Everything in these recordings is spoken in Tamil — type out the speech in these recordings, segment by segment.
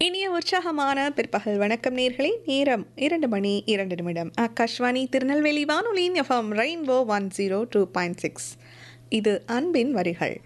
இனிய உற்சாகமான பிற்பகல் வணக்கம் நேர்களே நேரம் இரண்டு மணி இரண்டு நிமிடம் ஆகாஷ்வாணி திருநெல்வேலி வானொலியின் FM rainbow one zero two point six இது அன்பின் வரிகள்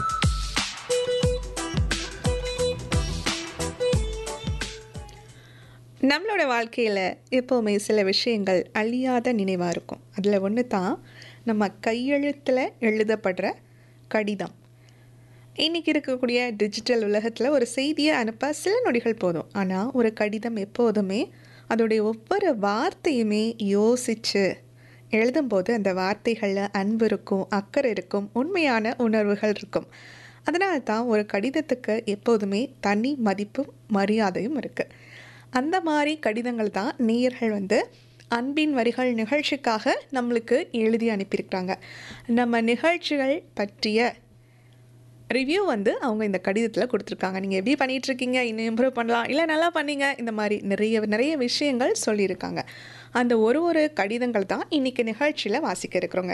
நம்மளோட வாழ்க்கையில் எப்போவுமே சில விஷயங்கள் அழியாத நினைவாக இருக்கும் அதில் ஒன்று தான் நம்ம கையெழுத்தில் எழுதப்படுற கடிதம் இன்றைக்கி இருக்கக்கூடிய டிஜிட்டல் உலகத்தில் ஒரு செய்தியை அனுப்ப சில நொடிகள் போதும் ஆனால் ஒரு கடிதம் எப்போதுமே அதோடைய ஒவ்வொரு வார்த்தையுமே யோசித்து எழுதும்போது அந்த வார்த்தைகளில் அன்பு இருக்கும் அக்கறை இருக்கும் உண்மையான உணர்வுகள் இருக்கும் அதனால தான் ஒரு கடிதத்துக்கு எப்போதுமே தனி மதிப்பும் மரியாதையும் இருக்குது அந்த மாதிரி கடிதங்கள் தான் நேயர்கள் வந்து அன்பின் வரிகள் நிகழ்ச்சிக்காக நம்மளுக்கு எழுதி அனுப்பியிருக்கிறாங்க நம்ம நிகழ்ச்சிகள் பற்றிய ரிவ்யூ வந்து அவங்க இந்த கடிதத்தில் கொடுத்துருக்காங்க நீங்கள் எப்படி பண்ணிகிட்ருக்கீங்க இன்னும் இம்ப்ரூவ் பண்ணலாம் இல்லை நல்லா பண்ணீங்க இந்த மாதிரி நிறைய நிறைய விஷயங்கள் சொல்லியிருக்காங்க அந்த ஒரு ஒரு கடிதங்கள் தான் இன்றைக்கி நிகழ்ச்சியில் வாசிக்க இருக்கிறோங்க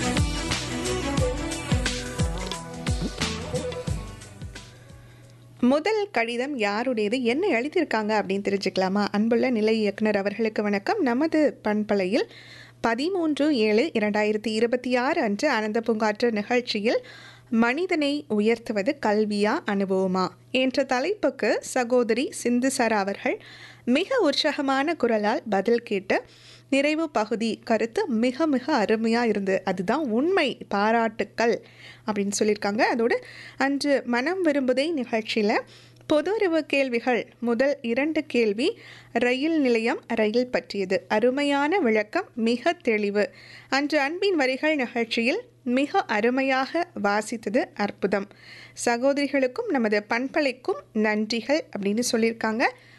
முதல் கடிதம் யாருடையது என்ன எழுதியிருக்காங்க அப்படின்னு தெரிஞ்சுக்கலாமா அன்புள்ள நிலை இயக்குனர் அவர்களுக்கு வணக்கம் நமது பண்பலையில் பதிமூன்று ஏழு இரண்டாயிரத்தி இருபத்தி ஆறு அன்று ஆனந்த பூங்காற்று நிகழ்ச்சியில் மனிதனை உயர்த்துவது கல்வியா அனுபவமா என்ற தலைப்புக்கு சகோதரி சிந்துசரா அவர்கள் மிக உற்சாகமான குரலால் பதில் கேட்டு நிறைவு பகுதி கருத்து மிக மிக அருமையாக இருந்து அதுதான் உண்மை பாராட்டுக்கள் அப்படின்னு சொல்லியிருக்காங்க அதோடு அன்று மனம் விரும்புதை நிகழ்ச்சியில் பொது அறிவு கேள்விகள் முதல் இரண்டு கேள்வி ரயில் நிலையம் ரயில் பற்றியது அருமையான விளக்கம் மிக தெளிவு அன்று அன்பின் வரிகள் நிகழ்ச்சியில் மிக அருமையாக வாசித்தது அற்புதம் சகோதரிகளுக்கும் நமது பண்பலைக்கும் நன்றிகள் அப்படின்னு சொல்லியிருக்காங்க